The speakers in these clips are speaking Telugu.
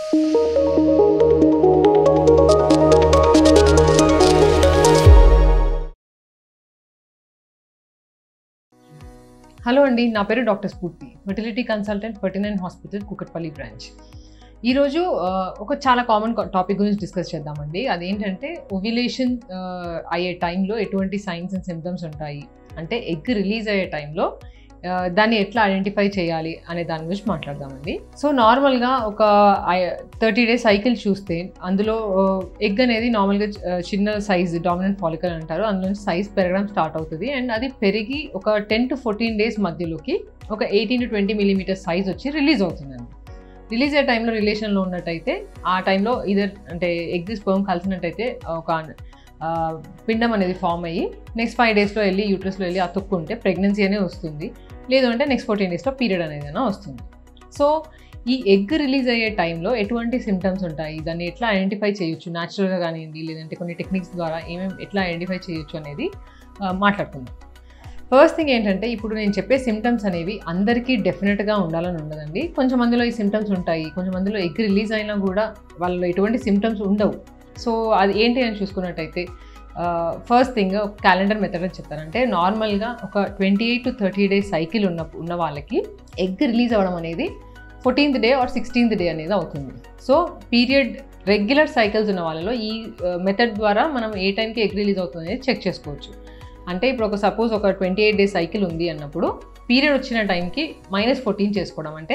హలో అండి నా పేరు doctor Spoorthi fertility consultant Ferty9 hospital Kukatpally branch ఈరోజు ఆ, ఒక చాలా కామన్ టాపిక్ గురించి డిస్కస్ చేద్దామండి అదేంటంటే ఓవ్యులేషన్ అయ్యే టైంలో ఎటువంటి సైన్స్ అండ్ సిమ్టమ్స్ ఉంటాయి అంటే ఎగ్ రిలీజ్ అయ్యే టైంలో ఆ, దాన్ని ఎట్లా ఐడెంటిఫై చేయాలి అనే దాని గురించి మాట్లాడదామండి సో నార్మల్గా ఒక థర్టీ డేస్ సైకిల్ చూస్తే అందులో ఎగ్ అనేది నార్మల్గా చిన్న సైజ్ డామినెంట్ ఫాలికల్ అంటారు అందులో నుంచి సైజ్ పెరగడం స్టార్ట్ అవుతుంది అండ్ అది పెరిగి ఒక టెన్ టు ఫోర్టీన్ డేస్ మధ్యలోకి ఒక eighteen to twenty millimetre size వచ్చి రిలీజ్ అవుతుందండి రిలీజ్ అయ్యే టైంలో రిలేషన్లో ఉన్నట్టయితే ఆ టైంలో ఇదర్ అంటే ఎగ్ స్పర్మ్ కలిసినట్టయితే ఒక ఆ, పిండం అనేది ఫామ్ అయ్యి నెక్స్ట్ ఫైవ్ డేస్లో వెళ్ళి యూట్రస్లో వెళ్ళి అతుక్కుంటే ప్రెగ్నెన్సీ అనేది వస్తుంది లేదు అంటే నెక్స్ట్ ఫోర్టీన్ డేస్లో పీరియడ్ అనేది అయినా వస్తుంది సో ఈ ఎగ్ రిలీజ్ అయ్యే టైంలో ఎటువంటి సిమ్టమ్స్ ఉంటాయి దాన్ని ఎట్లా ఐడెంటిఫై చేయొచ్చు న్యాచురల్గా కానివ్వండి లేదంటే కొన్ని టెక్నిక్స్ ద్వారా ఏమేమి ఎట్లా ఐడెంటిఫై చేయొచ్చు అనేది ఆ, మాట్లాడుకుందాం ఫస్ట్ థింగ్ ఏంటంటే ఇప్పుడు నేను చెప్పే సిమ్టమ్స్ అనేవి అందరికీ డెఫినెట్గా ఉండాలని ఉండదండి కొంచెం మందిలో ఈ సిమ్టమ్స్ ఉంటాయి కొంచెం మందిలో ఎగ్ రిలీజ్ అయినా కూడా వాళ్ళు ఎటువంటి సిమ్టమ్స్ ఉండవు సో అది ఏంటి అని చూసుకున్నట్టయితే ఫస్ట్ థింగ్ క్యాలెండర్ మెథడ్ అని చెప్తారంటే నార్మల్గా ఒక twenty eight to thirty days cycle ఉన్న ఉన్న వాళ్ళకి ఎగ్ రిలీజ్ అవ్వడం అనేది fourteenth day or sixteenth day అనేది అవుతుంది సో పీరియడ్ రెగ్యులర్ సైకిల్స్ ఉన్న వాళ్ళలో ఈ మెథడ్ ద్వారా మనం ఏ టైంకి ఎగ్ రిలీజ్ అవుతుంది అనేది చెక్ చేసుకోవచ్చు అంటే ఇప్పుడు ఒక సపోజ్ ఒక ట్వంటీ ఎయిట్ డేస్ సైకిల్ ఉంది అన్నప్పుడు పీరియడ్ వచ్చిన టైంకి మైనస్ ఫోర్టీన్ చేసుకోవడం అంటే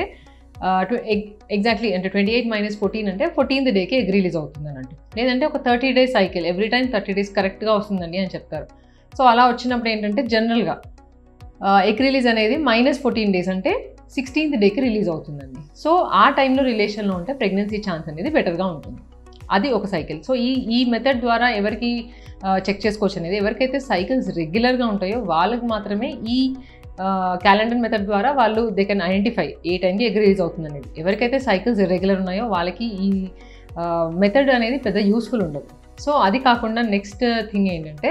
ఎగ్జాక్ట్లీ అంటే ట్వంటీ ఎయిట్ మైనస్ ఫోర్టీన్ అంటే ఫోర్టీన్త్ డేకి ఎగ్ రిలీజ్ అవుతుంది అన్నట్టు లేదంటే ఒక thirty days cycle every time thirty days కరెక్ట్గా వస్తుందండి అని చెప్తారు సో అలా వచ్చినప్పుడు ఏంటంటే జనరల్గా ఎగ్ రిలీజ్ అనేది మైనస్ ఫోర్టీన్ డేస్ అంటే సిక్స్టీన్త్ డేకి రిలీజ్ అవుతుందండి సో ఆ టైంలో రిలేషన్లో ఉంటే ప్రెగ్నెన్సీ ఛాన్స్ అనేది బెటర్గా ఉంటుంది అది ఒక సైకిల్ సో ఈ ఈ మెథడ్ ద్వారా ఎవరికి చెక్ చేసుకోవచ్చు అనేది ఎవరికైతే సైకిల్స్ రెగ్యులర్గా ఉంటాయో వాళ్ళకి మాత్రమే ఈ క్యాలెండర్ మెథడ్ ద్వారా వాళ్ళు దే కెన్ ఐడెంటిఫై ఏ టైంకి ఎగ్ రిలీజ్ అవుతుంది అనేది ఎవరికైతే సైకిల్స్ ఇర్రెగ్యులర్ ఉన్నాయో వాళ్ళకి ఈ మెథడ్ అనేది పెద్ద యూస్ఫుల్ ఉండదు సో అది కాకుండా నెక్స్ట్ థింగ్ ఏంటంటే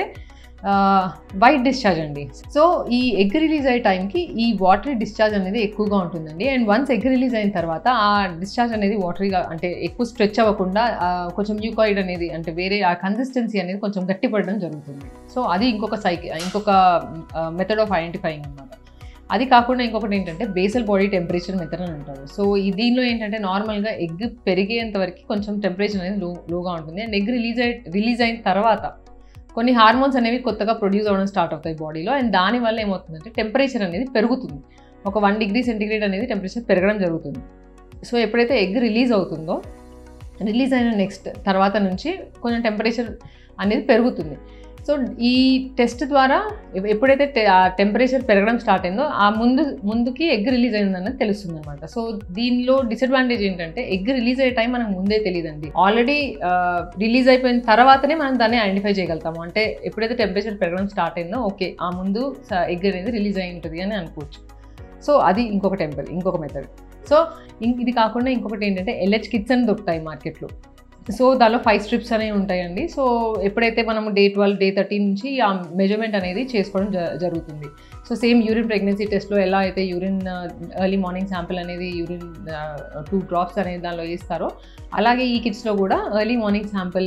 వైట్ డిశ్చార్జ్ అండి సో ఈ ఎగ్ రిలీజ్ అయ్యే టైంకి ఈ వాటరీ డిశ్చార్జ్ అనేది ఎక్కువగా ఉంటుందండి అండ్ వన్స్ ఎగ్ రిలీజ్ అయిన తర్వాత ఆ డిశ్చార్జ్ అనేది వాటరీగా అంటే ఎక్కువ స్ట్రెచ్ అవ్వకుండా ఆ, కొంచెం మ్యూకాయిడ్ అనేది అంటే వేరే ఆ కన్సిస్టెన్సీ అనేది కొంచెం గట్టిపడడం జరుగుతుంది సో అది ఇంకొక సైకి ఇంకొక మెథడ్ ఆఫ్ ఐడెంటిఫైయింగ్ అనమాట అది కాకుండా ఇంకొకటి ఏంటంటే బేసల్ బాడీ టెంపరేచర్ మెథడ్ అని అంటారు సో ఈ దీనిలో ఏంటంటే నార్మల్గా ఎగ్ పెరిగేంత వరకు కొంచెం టెంపరేచర్ అనేది లో లోగా ఉంటుంది అండ్ ఎగ్ రిలీజ్ అయ్యి రిలీజ్ అయిన తర్వాత కొన్ని హార్మోన్స్ అనేవి కొత్తగా ప్రొడ్యూస్ అవ్వడం స్టార్ట్ అవుతాయి బాడీలో అండ్ దానివల్ల ఏమవుతుందంటే టెంపరేచర్ అనేది పెరుగుతుంది ఒక వన్ డిగ్రీ సెంటిగ్రేడ్ అనేది టెంపరేచర్ పెరగడం జరుగుతుంది సో ఎప్పుడైతే ఎగ్ రిలీజ్ అవుతుందో రిలీజ్ అయిన నెక్స్ట్ తర్వాత నుంచి కొంచెం టెంపరేచర్ అనేది పెరుగుతుంది సో ఈ టెస్ట్ ద్వారా ఎప్- ఎప్పుడైతే టె- ఆ టెంపరేచర్ పెరగడం స్టార్ట్ అయిందో ఆ ముందు ముందుకి ఎగ్ రిలీజ్ అయిందని తెలుస్తుంది అనమాట సో దీనిలో డిసడ్వాంటేజ్ ఏంటంటే ఎగ్ రిలీజ్ అయ్యే టైం మనకు ముందే తెలియదండి ఆల్రెడీ రిలీజ్ అయిపోయిన తర్వాతనే మనం దాన్ని ఐడెంటిఫై చేయగలుగుతాము అంటే ఎప్పుడైతే టెంపరేచర్ పెరగడం స్టార్ట్ అయిందో ఓకే ఆ ముందు ఎగ్ అనేది రిలీజ్ అయి ఉంటుంది అని అనుకోవచ్చు సో అది ఇంకొక టెంపర్ ఇంకొక మెథడ్ సో ఇం- ఇది కాకుండా ఇంకొకటి ఏంటంటే ఎల్హెచ్ కిట్స్ అని దొరుకుతాయి మార్కెట్లో సో దానిలో ఫైవ్ స్ట్రిప్స్ అనేవి ఉంటాయండి సో ఎప్పుడైతే మనం డే ట్వెల్వ్ డే థర్టీన్ నుంచి ఆ మెజర్మెంట్ అనేది చేసుకోవడం జ- జరుగుతుంది సో సేమ్ యూరిన్ ప్రెగ్నెన్సీ టెస్ట్లో ఎలా అయితే యూరిన్ ఎర్లీ మార్నింగ్ శాంపిల్ అనేది యూరిన్ టూ డ్రాప్స్ అనేది దానిలో వేస్తారో అలాగే ఈ కిట్స్లో కూడా ఎర్లీ మార్నింగ్ శాంపిల్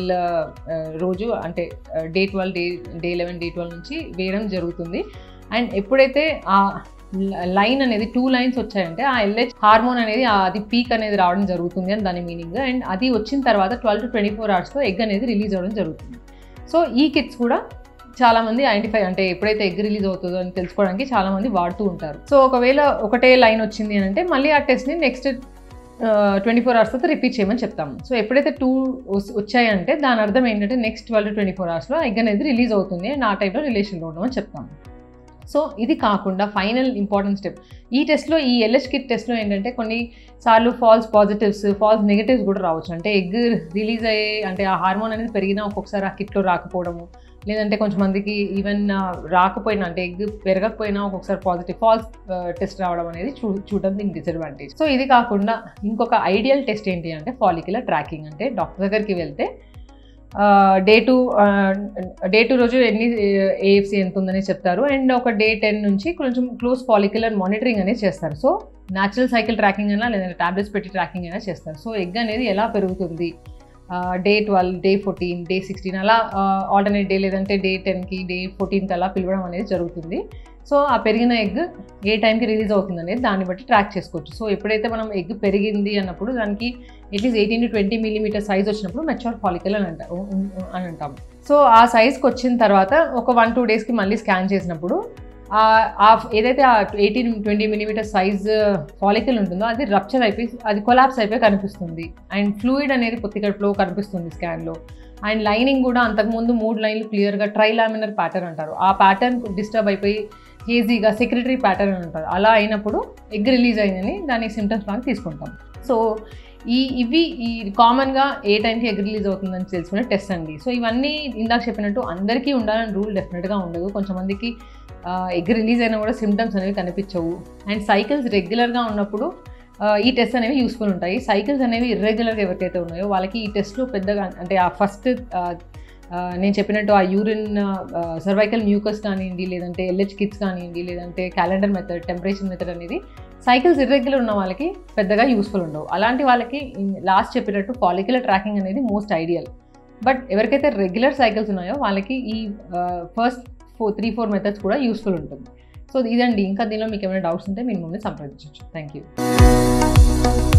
రోజు అంటే day twelve day day eleven day twelve నుంచి వేయడం జరుగుతుంది అండ్ ఎప్పుడైతే ఆ లైన్ అనేది టూ లైన్స్ వచ్చాయంటే ఆ ఎల్హెచ్ హార్మోన్ అనేది ఆ- అది పీక్ అనేది రావడం జరుగుతుంది అని దాని మీనింగ్ అండ్ అది వచ్చిన తర్వాత ట్వెల్వ్ టు ట్వంటీ ఫోర్ అవర్స్లో ఎగ్ అనేది రిలీజ్ అవ్వడం జరుగుతుంది సో ఈ కిట్స్ కూడా చాలా మంది ఐడెంటిఫై అంటే ఎప్పుడైతే ఎగ్ రిలీజ్ అవుతుందో అని తెలుసుకోవడానికి చాలా మంది వాడుతూ ఉంటారు సో ఒకవేళ ఒకటే లైన్ వచ్చింది అని అంటే మళ్ళీ ఆ టెస్ట్ని నెక్స్ట్ ట్వంటీ ఫోర్ అవర్స్ తర్వాత రిపీట్ చేయమని చెప్తాము సో ఎప్పుడైతే టూ వచ్చాయంటే దాని అర్థం ఏంటంటే next twelve to twenty four అవర్స్లో ఎగ్ అనేది రిలీజ్ అవుతుంది అండ్ ఆ టైంలో రిలేషన్లో ఉండమని చెప్తాము సో ఇది కాకుండా ఫైనల్ ఇంపార్టెంట్ స్టెప్ ఈ టెస్ట్లో ఈ ఎల్హెచ్ కిట్ టెస్ట్లో ఏంటంటే కొన్ని సార్లు ఫాల్స్ పాజిటివ్స్ ఫాల్స్ నెగిటివ్స్ కూడా రావచ్చు అంటే ఎగ్ రిలీజ్ అయ్యే అంటే ఆ హార్మోన్ అనేది పెరిగినా ఒక్కొక్కసారి ఆ కిట్లో రాకపోవడము లేదంటే కొంచెం మందికి ఈవెన్ రాకపోయినా అంటే ఎగ్ పెరగకపోయినా ఒక్కొక్కసారి పాజిటివ్ ఫాల్స్ టెస్ట్ రావడం అనేది చూ చూడడం దీనికి డిసడ్వాంటేజ్ సో ఇది కాకుండా ఇంకొక ఐడియల్ టెస్ట్ ఏంటి అంటే ఫాలిక్యులర్ ట్రాకింగ్ అంటే డాక్టర్ దగ్గరికి వెళ్తే డే టూ డే టూ రోజు ఎన్ని ఏఎఫ్సి ఎంత ఉందని చెప్తారు అండ్ ఒక డే టెన్ నుంచి కొంచెం క్లోజ్ ఫాలిక్యులర్ మానిటరింగ్ అనేది చేస్తారు సో న్యాచురల్ సైకిల్ ట్రాకింగ్ అయినా లేదంటే ట్యాబ్లెట్స్ పెట్టి ట్రాకింగ్ అయినా చేస్తారు సో ఎగ్ అనేది ఎలా పెరుగుతుంది day twelve day fourteen day sixteen అలా ఆల్టర్నేట్ డే లేదంటే డే టెన్కి డే ఫోర్టీన్కి అలా పిలవడం అనేది జరుగుతుంది సో ఆ పెరిగిన ఎగ్ ఏ టైంకి రిలీజ్ అవుతుంది అనేది దాన్ని బట్టి ట్రాక్ చేసుకోవచ్చు సో ఎప్పుడైతే మనం ఎగ్ పెరిగింది అన్నప్పుడు దానికి at least eighteen to twenty millimetre size వచ్చినప్పుడు మెచ్యూర్ ఫాలికల్ అని అంట అని అంటాం సో ఆ సైజ్కి వచ్చిన తర్వాత ఒక వన్ టూ డేస్కి మళ్ళీ స్కాన్ చేసినప్పుడు ఆ ఏదైతే ఆ eighteen twenty millimetre size follicle ఉంటుందో అది రప్చర్ అయిపోయి అది కొలాప్స్ అయిపోయి కనిపిస్తుంది అండ్ ఫ్లూయిడ్ అనేది పొత్తికడుపులో కనిపిస్తుంది స్కాన్లో అండ్ లైనింగ్ కూడా అంతకుముందు మూడు లైన్లు క్లియర్గా ట్రైలామినర్ ప్యాటర్న్ అంటారు ఆ ప్యాటర్న్ డిస్టర్బ్ అయిపోయి హేజీగా సెక్రటరీ ప్యాటర్న్ అని అంటారు అలా అయినప్పుడు ఎగ్ రిలీజ్ అయిందని దానికి సిమ్టమ్స్ లాగా తీసుకుంటాం సో ఈ ఇవి ఈ కామన్గా ఏ టైంకి ఎగ్ రిలీజ్ అవుతుందని తెలుసుకునే టెస్ట్ అండి సో ఇవన్నీ ఇందాక చెప్పినట్టు అందరికీ ఉండాలని రూల్ డెఫినెట్గా ఉండదు కొంతమందికి ఎగ్ రిలీజ్ అయినా కూడా సిమ్టమ్స్ అనేవి కనిపించవు అండ్ సైకిల్స్ రెగ్యులర్గా ఉన్నప్పుడు ఈ టెస్ట్ అనేవి యూస్ఫుల్ ఉంటాయి సైకిల్స్ అనేవి ఇర్రెగ్యులర్గా ఎవరికైతే ఉన్నాయో వాళ్ళకి ఈ టెస్ట్లో పెద్దగా అంటే ఆ ఫస్ట్ నేను చెప్పినట్టు ఆ యూరిన్ సర్వైకల్ మ్యూకస్ కానివ్వండి లేదంటే ఎల్హెచ్ కిట్స్ కానివ్వండి లేదంటే క్యాలెండర్ మెథడ్ టెంపరేచర్ మెథడ్ అనేది సైకిల్స్ ఇర్రెగ్యులర్ ఉన్న వాళ్ళకి పెద్దగా యూస్ఫుల్ ఉండవు అలాంటి వాళ్ళకి లాస్ట్ చెప్పినట్టు ఫాలిక్యులర్ ట్రాకింగ్ అనేది మోస్ట్ ఐడియల్ బట్ ఎవరికైతే రెగ్యులర్ సైకిల్స్ ఉన్నాయో వాళ్ళకి ఈ first four three four methods కూడా యూస్ఫుల్ ఉంటుంది సో ఇదండి ఇంకా దీనిలో మీకు ఏమైనా డౌట్స్ ఉంటే మీరు మమ్మల్ని సంప్రదించవచ్చు థ్యాంక్ యూ